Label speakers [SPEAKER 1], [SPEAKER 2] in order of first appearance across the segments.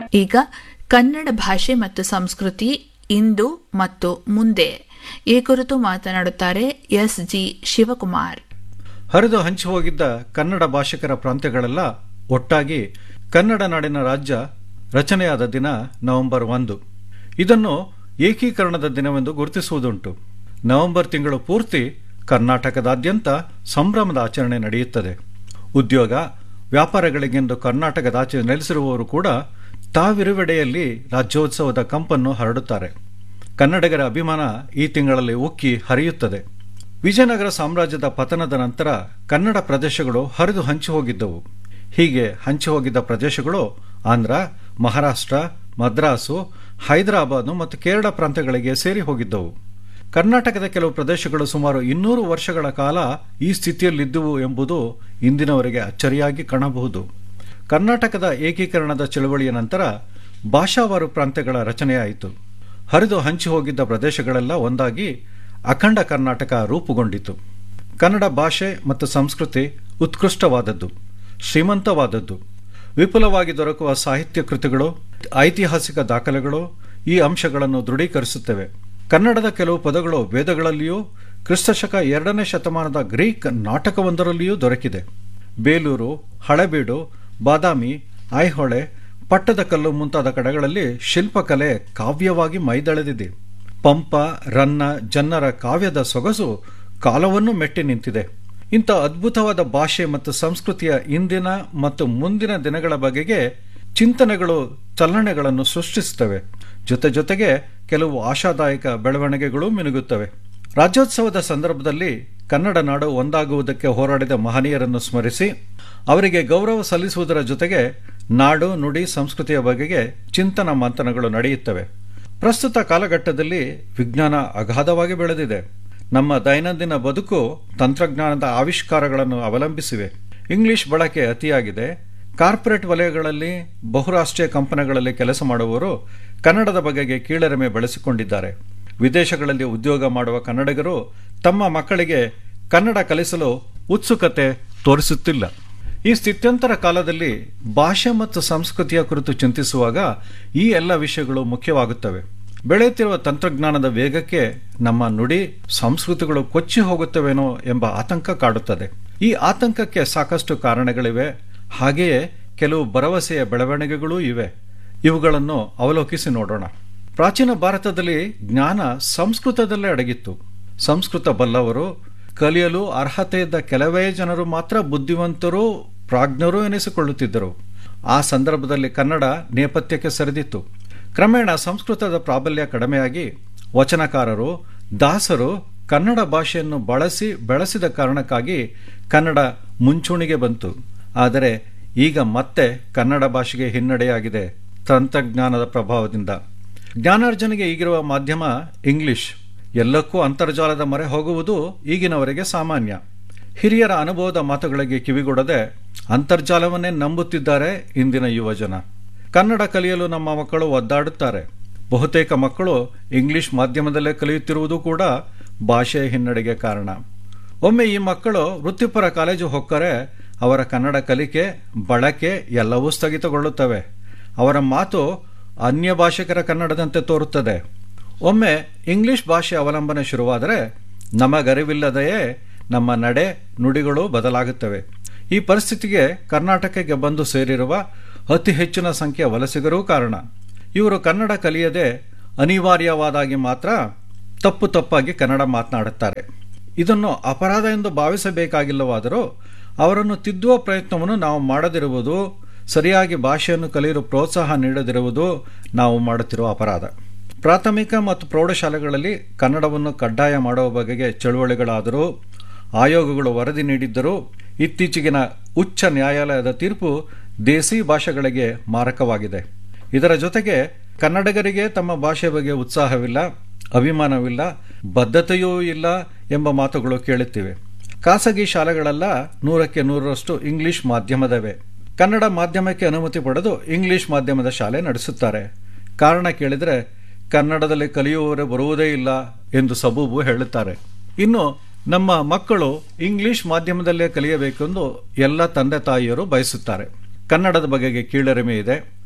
[SPEAKER 1] ಈಗ ಕನ್ನಡ ಭಾಷೆ ಮತ್ತು ಸಂಸ್ಕೃತಿ ಇಂದು ಮತ್ತು ಮುಂದೆ ಈ ಕುರಿತು ಮಾತನಾಡುತ್ತಾರೆ ಎಸ್ ಜಿ ಶಿವಕುಮಾರ್
[SPEAKER 2] ಹರಿದು ಹಂಚಿ ಹೋಗಿದ್ದ ಕನ್ನಡ ಭಾಷಿಕರ ಪ್ರಾಂತ್ಯಗಳೆಲ್ಲ ಒಟ್ಟಾಗಿ ಕನ್ನಡ ನಾಡಿನ ರಾಜ್ಯ ರಚನೆಯಾದ ದಿನ ನವೆಂಬರ್ ಒಂದು ಇದನ್ನು ಏಕೀಕರಣದ ದಿನವೆಂದು ಗುರುತಿಸುವುದುಂಟು ನವೆಂಬರ್ ತಿಂಗಳು ಪೂರ್ತಿ ಕರ್ನಾಟಕದಾದ್ಯಂತ ಸಂಭ್ರಮದ ಆಚರಣೆ ನಡೆಯುತ್ತದೆ ಉದ್ಯೋಗ ವ್ಯಾಪಾರಗಳಿಗೆಂದು ಕರ್ನಾಟಕದಾಚೆ ನೆಲೆಸಿರುವವರು ಕೂಡ ತಾವಿರುವೆಡೆಯಲ್ಲಿ ರಾಜ್ಯೋತ್ಸವದ ಕಂಪನ್ನು ಹರಡುತ್ತಾರೆ ಕನ್ನಡಿಗರ ಅಭಿಮಾನ ಈ ತಿಂಗಳಲ್ಲಿ ಉಕ್ಕಿ ಹರಿಯುತ್ತದೆ ವಿಜಯನಗರ ಸಾಮ್ರಾಜ್ಯದ ಪತನದ ನಂತರ ಕನ್ನಡ ಪ್ರದೇಶಗಳು ಹರಿದು ಹಂಚಿ ಹೋಗಿದ್ದವು ಹೀಗೆ ಹಂಚಿ ಹೋಗಿದ್ದ ಪ್ರದೇಶಗಳು ಆಂಧ್ರ ಮಹಾರಾಷ್ಟ್ರ ಮದ್ರಾಸು ಹೈದರಾಬಾದ್ ಮತ್ತು ಕೇರಳ ಪ್ರಾಂತ್ಯಗಳಿಗೆ ಸೇರಿ ಹೋಗಿದ್ದವು ಕರ್ನಾಟಕದ ಕೆಲವು ಪ್ರದೇಶಗಳು ಸುಮಾರು ಇನ್ನೂರು ವರ್ಷಗಳ ಕಾಲ ಈ ಸ್ಥಿತಿಯಲ್ಲಿದ್ದುವು ಎಂಬುದು ಇಂದಿನವರೆಗೆ ಅಚ್ಚರಿಯಾಗಿ ಕಾಣಬಹುದು ಕರ್ನಾಟಕದ ಏಕೀಕರಣದ ಚಳವಳಿಯ ನಂತರ ಭಾಷಾವಾರು ಪ್ರಾಂತ್ಯಗಳ ರಚನೆಯಾಯಿತು ಹರಿದು ಹಂಚಿ ಹೋಗಿದ್ದ ಪ್ರದೇಶಗಳೆಲ್ಲ ಒಂದಾಗಿ ಅಖಂಡ ಕರ್ನಾಟಕ ರೂಪುಗೊಂಡಿತು ಕನ್ನಡ ಭಾಷೆ ಮತ್ತು ಸಂಸ್ಕೃತಿ ಉತ್ಕೃಷ್ಟವಾದದ್ದು ಶ್ರೀಮಂತವಾದದ್ದು ವಿಪುಲವಾಗಿ ದೊರಕುವ ಸಾಹಿತ್ಯ ಕೃತಿಗಳು ಐತಿಹಾಸಿಕ ದಾಖಲೆಗಳು ಈ ಅಂಶಗಳನ್ನು ದೃಢೀಕರಿಸುತ್ತವೆ ಕನ್ನಡದ ಕೆಲವು ಪದಗಳು ವೇದಗಳಲ್ಲಿಯೂ ಕ್ರಿಸ್ತಶಕ ಎರಡನೇ ಶತಮಾನದ ಗ್ರೀಕ್ ನಾಟಕವೊಂದರಲ್ಲಿಯೂ ದೊರಕಿದೆ ಬೇಲೂರು ಹಳೆಬೀಡು ಬಾದಾಮಿ ಐಹೊಳೆ ಪಟ್ಟದಕಲ್ಲು ಮುಂತಾದ ಕಡೆಗಳಲ್ಲಿ ಶಿಲ್ಪಕಲೆ ಕಾವ್ಯವಾಗಿ ಮೈದಳೆದಿದೆ ಪಂಪ ರನ್ನ ಜನ್ನರ ಕಾವ್ಯದ ಸೊಗಸು ಕಾಲವನ್ನು ಮೆಟ್ಟಿ ನಿಂತಿದೆ ಇಂಥ ಅದ್ಭುತವಾದ ಭಾಷೆ ಮತ್ತು ಸಂಸ್ಕೃತಿಯ ಇಂದಿನ ಮತ್ತು ಮುಂದಿನ ದಿನಗಳ ಬಗೆಗೆ ಚಿಂತನೆಗಳು ಚಲನೆಗಳನ್ನು ಸೃಷ್ಟಿಸುತ್ತವೆ ಜೊತೆ ಜೊತೆಗೆ ಕೆಲವು ಆಶಾದಾಯಕ ಬೆಳವಣಿಗೆಗಳು ಮಿನುಗುತ್ತವೆ ರಾಜ್ಯೋತ್ಸವದ ಸಂದರ್ಭದಲ್ಲಿ ಕನ್ನಡ ನಾಡು ಒಂದಾಗುವುದಕ್ಕೆ ಹೋರಾಡಿದ ಮಹನೀಯರನ್ನು ಸ್ಮರಿಸಿ ಅವರಿಗೆ ಗೌರವ ಸಲ್ಲಿಸುವುದರ ಜೊತೆಗೆ ನಾಡು ನುಡಿ ಸಂಸ್ಕೃತಿಯ ಬಗೆಗೆ ಚಿಂತನ ಮಂಥನಗಳು ನಡೆಯುತ್ತವೆ ಪ್ರಸ್ತುತ ಕಾಲಘಟ್ಟದಲ್ಲಿ ವಿಜ್ಞಾನ ಅಗಾಧವಾಗಿ ಬೆಳೆದಿದೆ ನಮ್ಮ ದೈನಂದಿನ ಬದುಕು ತಂತ್ರಜ್ಞಾನದ ಆವಿಷ್ಕಾರಗಳನ್ನು ಅವಲಂಬಿಸಿವೆ ಇಂಗ್ಲಿಷ್ ಬಳಕೆ ಅತಿಯಾಗಿದೆ ಕಾರ್ಪೊರೇಟ್ ವಲಯಗಳಲ್ಲಿ ಬಹುರಾಷ್ಟ್ರೀಯ ಕಂಪನಿಗಳಲ್ಲಿ ಕೆಲಸ ಮಾಡುವವರು ಕನ್ನಡದ ಬಗೆಗೆ ಕೀಳರಿಮೆ ಬೆಳೆಸಿಕೊಂಡಿದ್ದಾರೆ ವಿದೇಶಗಳಲ್ಲಿ ಉದ್ಯೋಗ ಮಾಡುವ ಕನ್ನಡಿಗರು ತಮ್ಮ ಮಕ್ಕಳಿಗೆ ಕನ್ನಡ ಕಲಿಸಲು ಉತ್ಸುಕತೆ ತೋರಿಸುತ್ತಿಲ್ಲ ಈ ಸ್ಥಿತ್ಯಂತರ ಕಾಲದಲ್ಲಿ ಭಾಷೆ ಮತ್ತು ಸಂಸ್ಕೃತಿಯ ಕುರಿತು ಚಿಂತಿಸುವಾಗ ಈ ಎಲ್ಲ ವಿಷಯಗಳು ಮುಖ್ಯವಾಗುತ್ತವೆ ಬೆಳೆಯುತ್ತಿರುವ ತಂತ್ರಜ್ಞಾನದ ವೇಗಕ್ಕೆ ನಮ್ಮ ನುಡಿ ಸಂಸ್ಕೃತಿಗಳು ಕೊಚ್ಚಿ ಹೋಗುತ್ತವೇನೋ ಎಂಬ ಆತಂಕ ಕಾಡುತ್ತದೆ ಈ ಆತಂಕಕ್ಕೆ ಸಾಕಷ್ಟು ಕಾರಣಗಳಿವೆ ಹಾಗೆಯೇ ಕೆಲವು ಭರವಸೆಯ ಬೆಳವಣಿಗೆಗಳೂ ಇವೆ ಇವುಗಳನ್ನು ಅವಲೋಕಿಸಿ ನೋಡೋಣ ಪ್ರಾಚೀನ ಭಾರತದಲ್ಲಿ ಜ್ಞಾನ ಸಂಸ್ಕೃತದಲ್ಲೇ ಅಡಗಿತ್ತು ಸಂಸ್ಕೃತ ಬಲ್ಲವರು ಕಲಿಯಲು ಅರ್ಹತೆ ಇದ್ದ ಕೆಲವೇ ಜನರು ಮಾತ್ರ ಬುದ್ಧಿವಂತರು ಪ್ರಾಜ್ಞರು ಎನಿಸಿಕೊಳ್ಳುತ್ತಿದ್ದರು ಆ ಸಂದರ್ಭದಲ್ಲಿ ಕನ್ನಡ ನೇಪಥ್ಯಕ್ಕೆ ಸರಿದಿತ್ತು ಕ್ರಮೇಣ ಸಂಸ್ಕೃತದ ಪ್ರಾಬಲ್ಯ ಕಡಿಮೆಯಾಗಿ ವಚನಕಾರರು ದಾಸರು ಕನ್ನಡ ಭಾಷೆಯನ್ನು ಬಳಸಿ ಬೆಳೆಸಿದ ಕಾರಣಕ್ಕಾಗಿ ಕನ್ನಡ ಮುಂಚೂಣಿಗೆ ಬಂತು ಆದರೆ ಈಗ ಮತ್ತೆ ಕನ್ನಡ ಭಾಷೆಗೆ ಹಿನ್ನಡೆಯಾಗಿದೆ ತಂತ್ರಜ್ಞಾನದ ಪ್ರಭಾವದಿಂದ ಜ್ಞಾನಾರ್ಜನೆಗೆ ಈಗಿರುವ ಮಾಧ್ಯಮ ಇಂಗ್ಲಿಷ್ ಎಲ್ಲಕ್ಕೂ ಅಂತರ್ಜಾಲದ ಮೊರೆ ಹೋಗುವುದು ಈಗಿನವರೆಗೆ ಸಾಮಾನ್ಯ ಹಿರಿಯರ ಅನುಭವದ ಮಾತುಗಳಿಗೆ ಕಿವಿಗೊಡದೆ ಅಂತರ್ಜಾಲವನ್ನೇ ನಂಬುತ್ತಿದ್ದಾರೆ ಇಂದಿನ ಯುವಜನ ಕನ್ನಡ ಕಲಿಯಲು ನಮ್ಮ ಮಕ್ಕಳು ಒದ್ದಾಡುತ್ತಾರೆ ಬಹುತೇಕ ಮಕ್ಕಳು ಇಂಗ್ಲಿಷ್ ಮಾಧ್ಯಮದಲ್ಲೇ ಕಲಿಯುತ್ತಿರುವುದು ಕೂಡ ಭಾಷೆಯ ಹಿನ್ನಡೆಗೆ ಕಾರಣ ಒಮ್ಮೆ ಈ ಮಕ್ಕಳು ವೃತ್ತಿಪರ ಕಾಲೇಜು ಹೊಕ್ಕರೆ ಅವರ ಕನ್ನಡ ಕಲಿಕೆ ಬಳಕೆ ಎಲ್ಲವೂ ಸ್ಥಗಿತಗೊಳ್ಳುತ್ತವೆ ಅವರ ಮಾತು ಅನ್ಯ ಭಾಷಿಕರ ಕನ್ನಡದಂತೆ ತೋರುತ್ತದೆ ಒಮ್ಮೆ ಇಂಗ್ಲಿಷ್ ಭಾಷೆ ಅವಲಂಬನೆ ಶುರುವಾದರೆ ನಮಗರಿವಿಲ್ಲದೆಯೇ ನಮ್ಮ ನಡೆ ನುಡಿಗಳು ಬದಲಾಗುತ್ತವೆ ಈ ಪರಿಸ್ಥಿತಿಗೆ ಕರ್ನಾಟಕಕ್ಕೆ ಬಂದು ಸೇರಿರುವ ಅತಿ ಹೆಚ್ಚಿನ ಸಂಖ್ಯೆಯ ವಲಸಿಗರೂ ಕಾರಣ ಇವರು ಕನ್ನಡ ಕಲಿಯದೆ ಅನಿವಾರ್ಯವಾದಾಗಿ ಮಾತ್ರ ತಪ್ಪು ತಪ್ಪಾಗಿ ಕನ್ನಡ ಮಾತನಾಡುತ್ತಾರೆ ಇದನ್ನು ಅಪರಾಧ ಎಂದು ಭಾವಿಸಬೇಕಾಗಿಲ್ಲವಾದರೂ ಅವರನ್ನು ತಿದ್ದುವ ಪ್ರಯತ್ನವನ್ನು ನಾವು ಮಾಡದಿರುವುದು ಸರಿಯಾಗಿ ಭಾಷೆಯನ್ನು ಕಲಿಯಲು ಪ್ರೋತ್ಸಾಹ ನೀಡದಿರುವುದು ನಾವು ಮಾಡುತ್ತಿರುವ ಅಪರಾಧ ಪ್ರಾಥಮಿಕ ಮತ್ತು ಪ್ರೌಢಶಾಲೆಗಳಲ್ಲಿ ಕನ್ನಡವನ್ನು ಕಡ್ಡಾಯ ಮಾಡುವ ಬಗೆಗೆ ಚಳುವಳಿಗಳಾದರೂ ಆಯೋಗಗಳು ವರದಿ ನೀಡಿದ್ದರೂ ಇತ್ತೀಚೆಗಿನ ಉಚ್ಚ ನ್ಯಾಯಾಲಯದ ತೀರ್ಪು ದೇಸಿ ಭಾಷೆಗಳಿಗೆ ಮಾರಕವಾಗಿದೆ ಇದರ ಜೊತೆಗೆ ಕನ್ನಡಿಗರಿಗೆ ತಮ್ಮ ಭಾಷೆ ಬಗ್ಗೆ ಉತ್ಸಾಹವಿಲ್ಲ ಅಭಿಮಾನವಿಲ್ಲ ಬದ್ಧತೆಯೂ ಇಲ್ಲ ಎಂಬ ಮಾತುಗಳು ಕೇಳುತ್ತಿವೆ ಖಾಸಗಿ ಶಾಲೆಗಳೆಲ್ಲ ನೂರಕ್ಕೆ ನೂರರಷ್ಟು ಇಂಗ್ಲಿಷ್ ಮಾಧ್ಯಮದವೆ ಕನ್ನಡ ಮಾಧ್ಯಮಕ್ಕೆ ಅನುಮತಿ ಪಡೆದು ಇಂಗ್ಲಿಷ್ ಮಾಧ್ಯಮದ ಶಾಲೆ ನಡೆಸುತ್ತಾರೆ ಕಾರಣ ಕೇಳಿದರೆ ಕನ್ನಡದಲ್ಲಿ ಕಲಿಯುವವರೇ ಬರುವುದೇ ಇಲ್ಲ ಎಂದು ಸಬೂಬು ಹೇಳುತ್ತಾರೆ ಇನ್ನು ನಮ್ಮ ಮಕ್ಕಳು ಇಂಗ್ಲಿಷ್ ಮಾಧ್ಯಮದಲ್ಲೇ ಕಲಿಯಬೇಕೆಂದು ಎಲ್ಲ ತಂದೆ ತಾಯಿಯರು ಬಯಸುತ್ತಾರೆ ಕನ್ನಡದ ಬಗೆಗೆ ಕೀಳರಿಮೆ ಇದೆ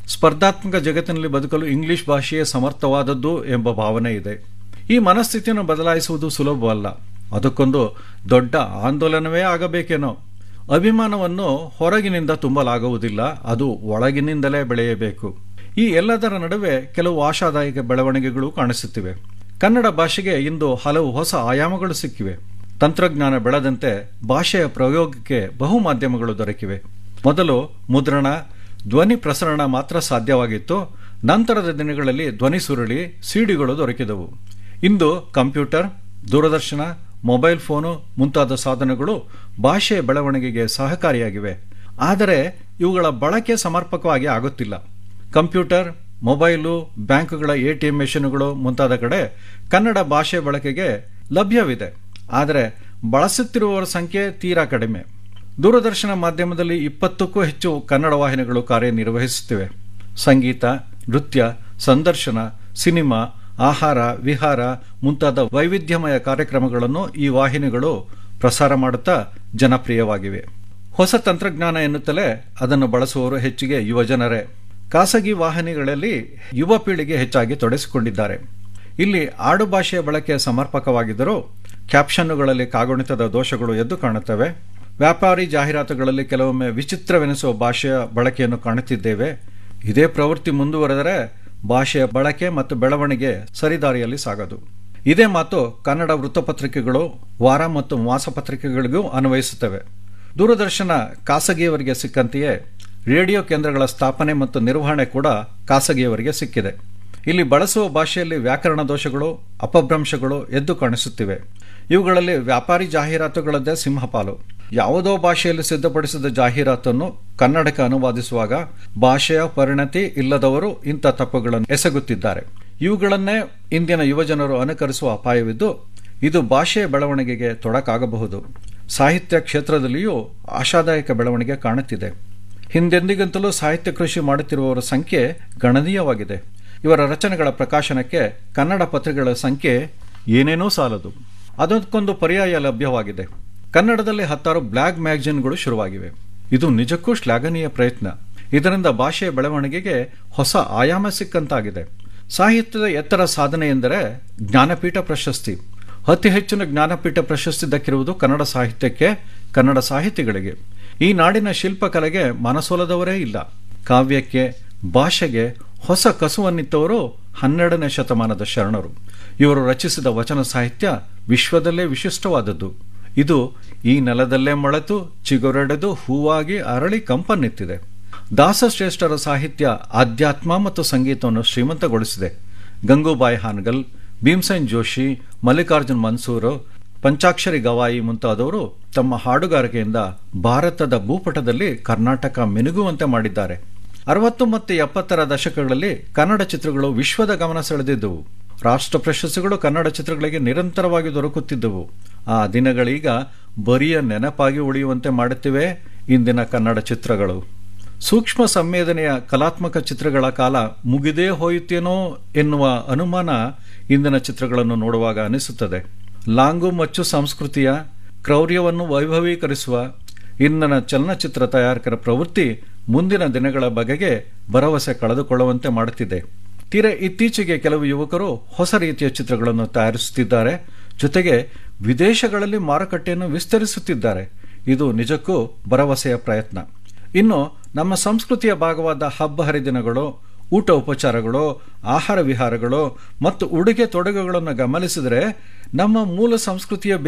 [SPEAKER 2] ಸ್ಪರ್ಧಾತ್ಮಕ ಜಗತ್ತಿನಲ್ಲಿ ಬದುಕಲು ಇಂಗ್ಲಿಷ್ ಭಾಷೆಯೇ ಸಮರ್ಥವಾದದ್ದು ಎಂಬ ಭಾವನೆ ಇದೆ ಈ ಮನಸ್ಥಿತಿಯನ್ನು ಬದಲಾಯಿಸುವುದು ಸುಲಭವಲ್ಲ ಅದಕ್ಕೊಂದು ದೊಡ್ಡ ಆಂದೋಲನವೇ ಆಗಬೇಕೇನೋ ಅಭಿಮಾನವನ್ನು ಹೊರಗಿನಿಂದ ತುಂಬಲಾಗುವುದಿಲ್ಲ ಅದು ಒಳಗಿನಿಂದಲೇ ಬೆಳೆಯಬೇಕು ಈ ಎಲ್ಲದರ ನಡುವೆ ಕೆಲವು ಆಶಾದಾಯಕ ಬೆಳವಣಿಗೆಗಳು ಕಾಣಿಸುತ್ತಿವೆ ಕನ್ನಡ ಭಾಷೆಗೆ ಇಂದು ಹಲವು ಹೊಸ ಆಯಾಮಗಳು ಸಿಕ್ಕಿವೆ ತಂತ್ರಜ್ಞಾನ ಬೆಳೆದಂತೆ ಭಾಷೆಯ ಪ್ರಯೋಗಕ್ಕೆ ಬಹು ಮಾಧ್ಯಮಗಳು ದೊರಕಿವೆ ಮೊದಲು ಮುದ್ರಣ ಧ್ವನಿ ಪ್ರಸರಣ ಮಾತ್ರ ಸಾಧ್ಯವಾಗಿತ್ತು ನಂತರದ ದಿನಗಳಲ್ಲಿ ಧ್ವನಿ ಸುರುಳಿ ಸಿಡಿಗಳು ದೊರಕಿದವು ಇಂದು ಕಂಪ್ಯೂಟರ್ ದೂರದರ್ಶನ ಮೊಬೈಲ್ ಫೋನು ಮುಂತಾದ ಸಾಧನಗಳು ಭಾಷೆಯ ಬೆಳವಣಿಗೆಗೆ ಸಹಕಾರಿಯಾಗಿವೆ ಆದರೆ ಇವುಗಳ ಬಳಕೆ ಸಮರ್ಪಕವಾಗಿ ಆಗುತ್ತಿಲ್ಲ ಕಂಪ್ಯೂಟರ್ ಮೊಬೈಲು ಬ್ಯಾಂಕುಗಳ ಎಟಿಎಂ ಮೆಷಿನ್ಗಳು ಮುಂತಾದ ಕಡೆ ಕನ್ನಡ ಭಾಷೆ ಬಳಕೆಗೆ ಲಭ್ಯವಿದೆ ಆದರೆ ಬಳಸುತ್ತಿರುವವರ ಸಂಖ್ಯೆ ತೀರಾ ಕಡಿಮೆ ದೂರದರ್ಶನ ಮಾಧ್ಯಮದಲ್ಲಿ ಇಪ್ಪತ್ತಕ್ಕೂ ಹೆಚ್ಚು ಕನ್ನಡ ವಾಹಿನಿಗಳು ಕಾರ್ಯನಿರ್ವಹಿಸುತ್ತಿವೆ ಸಂಗೀತ ನೃತ್ಯ ಸಂದರ್ಶನ ಸಿನಿಮಾ ಆಹಾರ ವಿಹಾರ ಮುಂತಾದ ವೈವಿಧ್ಯಮಯ ಕಾರ್ಯಕ್ರಮಗಳನ್ನು ಈ ವಾಹಿನಿಗಳು ಪ್ರಸಾರ ಮಾಡುತ್ತಾ ಜನಪ್ರಿಯವಾಗಿವೆ ಹೊಸ ತಂತ್ರಜ್ಞಾನ ಎನ್ನುತ್ತಲೇ ಅದನ್ನು ಬಳಸುವವರು ಹೆಚ್ಚಿಗೆ ಯುವಜನರೇ ಖಾಸಗಿ ವಾಹಿನಿಗಳಲ್ಲಿ ಯುವ ಪೀಳಿಗೆ ಹೆಚ್ಚಾಗಿ ತೊಡಗಿಸಿಕೊಂಡಿದ್ದಾರೆ ಇಲ್ಲಿ ಆಡು ಭಾಷೆಯ ಬಳಕೆ ಸಮರ್ಪಕವಾಗಿದ್ದರೂ ಕ್ಯಾಪ್ಷನ್ನುಗಳಲ್ಲಿ ಕಾಗುಣಿತದ ದೋಷಗಳು ಎದ್ದು ಕಾಣುತ್ತವೆ ವ್ಯಾಪಾರಿ ಜಾಹೀರಾತುಗಳಲ್ಲಿ ಕೆಲವೊಮ್ಮೆ ವಿಚಿತ್ರವೆನಿಸುವ ಭಾಷೆಯ ಬಳಕೆಯನ್ನು ಕಾಣುತ್ತಿದ್ದೇವೆ ಇದೇ ಪ್ರವೃತ್ತಿ ಮುಂದುವರೆದರೆ ಭಾಷೆಯ ಬಳಕೆ ಮತ್ತು ಬೆಳವಣಿಗೆ ಸರಿದಾರಿಯಲ್ಲಿ ಸಾಗದು ಇದೇ ಮಾತು ಕನ್ನಡ ವೃತ್ತಪತ್ರಿಕೆಗಳು ವಾರ ಮತ್ತು ಮಾಸಪತ್ರಿಕೆಗಳಿಗೂ ಅನ್ವಯಿಸುತ್ತವೆ ದೂರದರ್ಶನ ಖಾಸಗಿಯವರಿಗೆ ಸಿಕ್ಕಂತೆಯೇ ರೇಡಿಯೋ ಕೇಂದ್ರಗಳ ಸ್ಥಾಪನೆ ಮತ್ತು ನಿರ್ವಹಣೆ ಕೂಡ ಖಾಸಗಿಯವರಿಗೆ ಸಿಕ್ಕಿದೆ ಇಲ್ಲಿ ಬಳಸುವ ಭಾಷೆಯಲ್ಲಿ ವ್ಯಾಕರಣ ದೋಷಗಳು ಅಪಭ್ರಂಶಗಳು ಎದ್ದು ಕಾಣಿಸುತ್ತಿವೆ ಇವುಗಳಲ್ಲಿ ವ್ಯಾಪಾರಿ ಜಾಹೀರಾತುಗಳದ್ದೇ ಸಿಂಹಪಾಲು ಯಾವುದೋ ಭಾಷೆಯಲ್ಲಿ ಸಿದ್ಧಪಡಿಸಿದ ಜಾಹೀರಾತನ್ನು ಕನ್ನಡಕ್ಕೆ ಅನುವಾದಿಸುವಾಗ ಭಾಷೆಯ ಪರಿಣತಿ ಇಲ್ಲದವರು ಇಂಥ ತಪ್ಪುಗಳನ್ನು ಎಸಗುತ್ತಿದ್ದಾರೆ ಇವುಗಳನ್ನೇ ಇಂದಿನ ಯುವಜನರು ಅನುಕರಿಸುವ ಅಪಾಯವಿದ್ದು ಇದು ಭಾಷೆಯ ಬೆಳವಣಿಗೆಗೆ ತೊಡಕಾಗಬಹುದು ಸಾಹಿತ್ಯ ಕ್ಷೇತ್ರದಲ್ಲಿಯೂ ಆಶಾದಾಯಕ ಬೆಳವಣಿಗೆ ಕಾಣುತ್ತಿದೆ ಹಿಂದೆಂದಿಗಂತಲೂ ಸಾಹಿತ್ಯ ಕೃಷಿ ಮಾಡುತ್ತಿರುವವರ ಸಂಖ್ಯೆ ಗಣನೀಯವಾಗಿದೆ ಇವರ ರಚನೆಗಳ ಪ್ರಕಾಶನಕ್ಕೆ ಕನ್ನಡ ಪತ್ರಿಕೆಗಳ ಸಂಖ್ಯೆ ಏನೇನೂ ಸಾಲದು ಅದಕ್ಕೊಂದು ಪರ್ಯಾಯ ಲಭ್ಯವಾಗಿದೆ ಕನ್ನಡದಲ್ಲಿ ಹತ್ತಾರು ಬ್ಲಾಗ್ ಮ್ಯಾಗಜಿನ್ಗಳು ಶುರುವಾಗಿವೆ ಇದು ನಿಜಕ್ಕೂ ಶ್ಲಾಘನೀಯ ಪ್ರಯತ್ನ ಇದರಿಂದ ಭಾಷೆಯ ಬೆಳವಣಿಗೆಗೆ ಹೊಸ ಆಯಾಮ ಸಿಕ್ಕಂತಾಗಿದೆ ಸಾಹಿತ್ಯದ ಎತ್ತರ ಸಾಧನೆ ಎಂದರೆ ಜ್ಞಾನಪೀಠ ಪ್ರಶಸ್ತಿ ಅತಿ ಹೆಚ್ಚಿನ ಜ್ಞಾನಪೀಠ ಪ್ರಶಸ್ತಿ ದಕ್ಕಿರುವುದು ಕನ್ನಡ ಸಾಹಿತ್ಯಕ್ಕೆ ಕನ್ನಡ ಸಾಹಿತಿಗಳಿಗೆ ಈ ನಾಡಿನ ಶಿಲ್ಪಕಲೆಗೆ ಮನಸೊಲದವರೇ ಇಲ್ಲ ಕಾವ್ಯಕ್ಕೆ ಭಾಷೆಗೆ ಹೊಸ ಕಸುವನ್ನಿತ್ತವರು ಹನ್ನೆರಡನೇ ಶತಮಾನದ ಶರಣರು ಇವರು ರಚಿಸಿದ ವಚನ ಸಾಹಿತ್ಯ ವಿಶ್ವದಲ್ಲೇ ವಿಶಿಷ್ಟವಾದದ್ದು ಇದು ಈ ನೆಲದಲ್ಲೇ ಮೊಳೆತು ಚಿಗುರೊಡೆದು ಹೂವಾಗಿ ಅರಳಿ ಕಂಪನ್ನೆತ್ತಿದೆ ದಾಸಶ್ರೇಷ್ಠರ ಸಾಹಿತ್ಯ ಆಧ್ಯಾತ್ಮ ಮತ್ತು ಸಂಗೀತವನ್ನು ಶ್ರೀಮಂತಗೊಳಿಸಿದೆ ಗಂಗೂಬಾಯಿ ಹಾನ್ಗಲ್ ಭೀಮ್ಸೇನ್ ಜೋಶಿ ಮಲ್ಲಿಕಾರ್ಜುನ್ ಮನ್ಸೂರು ಪಂಚಾಕ್ಷರಿ ಗವಾಯಿ ಮುಂತಾದವರು ತಮ್ಮ ಹಾಡುಗಾರಿಕೆಯಿಂದ ಭಾರತದ ಭೂಪಟದಲ್ಲಿ ಕರ್ನಾಟಕ ಮಿನುಗುವಂತೆ ಮಾಡಿದ್ದಾರೆ ಅರವತ್ತು ಮತ್ತು ಎಪ್ಪತ್ತರ ದಶಕಗಳಲ್ಲಿ ಕನ್ನಡ ಚಿತ್ರಗಳು ವಿಶ್ವದ ಗಮನ ಸೆಳೆದಿದ್ದವು ರಾಷ್ಟ್ರ ಪ್ರಶಸ್ತಿಗಳು ಕನ್ನಡ ಚಿತ್ರಗಳಿಗೆ ನಿರಂತರವಾಗಿ ದೊರಕುತ್ತಿದ್ದವು ಆ ದಿನಗಳೀಗ ಬರಿಯ ನೆನಪಾಗಿ ಉಳಿಯುವಂತೆ ಮಾಡುತ್ತಿವೆ ಇಂದಿನ ಕನ್ನಡ ಚಿತ್ರಗಳು ಸೂಕ್ಷ್ಮ ಸಂವೇದನೆಯ ಕಲಾತ್ಮಕ ಚಿತ್ರಗಳ ಕಾಲ ಮುಗಿದೇ ಹೋಯಿತೇನೋ ಎನ್ನುವ ಅನುಮಾನ ಇಂದಿನ ಚಿತ್ರಗಳನ್ನು ನೋಡುವಾಗ ಅನಿಸುತ್ತದೆ ಲಾಂಗು ಮಚ್ಚು ಸಂಸ್ಕೃತಿಯ ಕ್ರೌರ್ಯವನ್ನು ವೈಭವೀಕರಿಸುವ ಇಂದಿನ ಚಲನಚಿತ್ರ ತಯಾರಕರ ಪ್ರವೃತ್ತಿ ಮುಂದಿನ ದಿನಗಳ ಬಗೆಗೆ ಭರವಸೆ ಕಳೆದುಕೊಳ್ಳುವಂತೆ ಮಾಡುತ್ತಿದೆ ತೀರ ಇತ್ತೀಚೆಗೆ ಕೆಲವು ಯುವಕರು ಹೊಸ ರೀತಿಯ ಚಿತ್ರಗಳನ್ನು ತಯಾರಿಸುತ್ತಿದ್ದಾರೆ ಜೊತೆಗೆ ವಿದೇಶಗಳಲ್ಲಿ ಮಾರುಕಟ್ಟೆಯನ್ನು ವಿಸ್ತರಿಸುತ್ತಿದ್ದಾರೆ ಇದು ನಿಜಕ್ಕೂ ಭರವಸೆಯ ಪ್ರಯತ್ನ ಇನ್ನು ನಮ್ಮ ಸಂಸ್ಕೃತಿಯ ಭಾಗವಾದ ಹಬ್ಬ ಹರಿದಿನಗಳು ಊಟ ಉಪಚಾರಗಳು ಆಹಾರ ವಿಹಾರಗಳು ಮತ್ತು ಉಡುಗೆ ತೊಡುಗೆಗಳನ್ನು ಗಮನಿಸಿದರೆ ನಮ್ಮ ಮೂಲ ಸಂಸ್ಕೃತಿಯ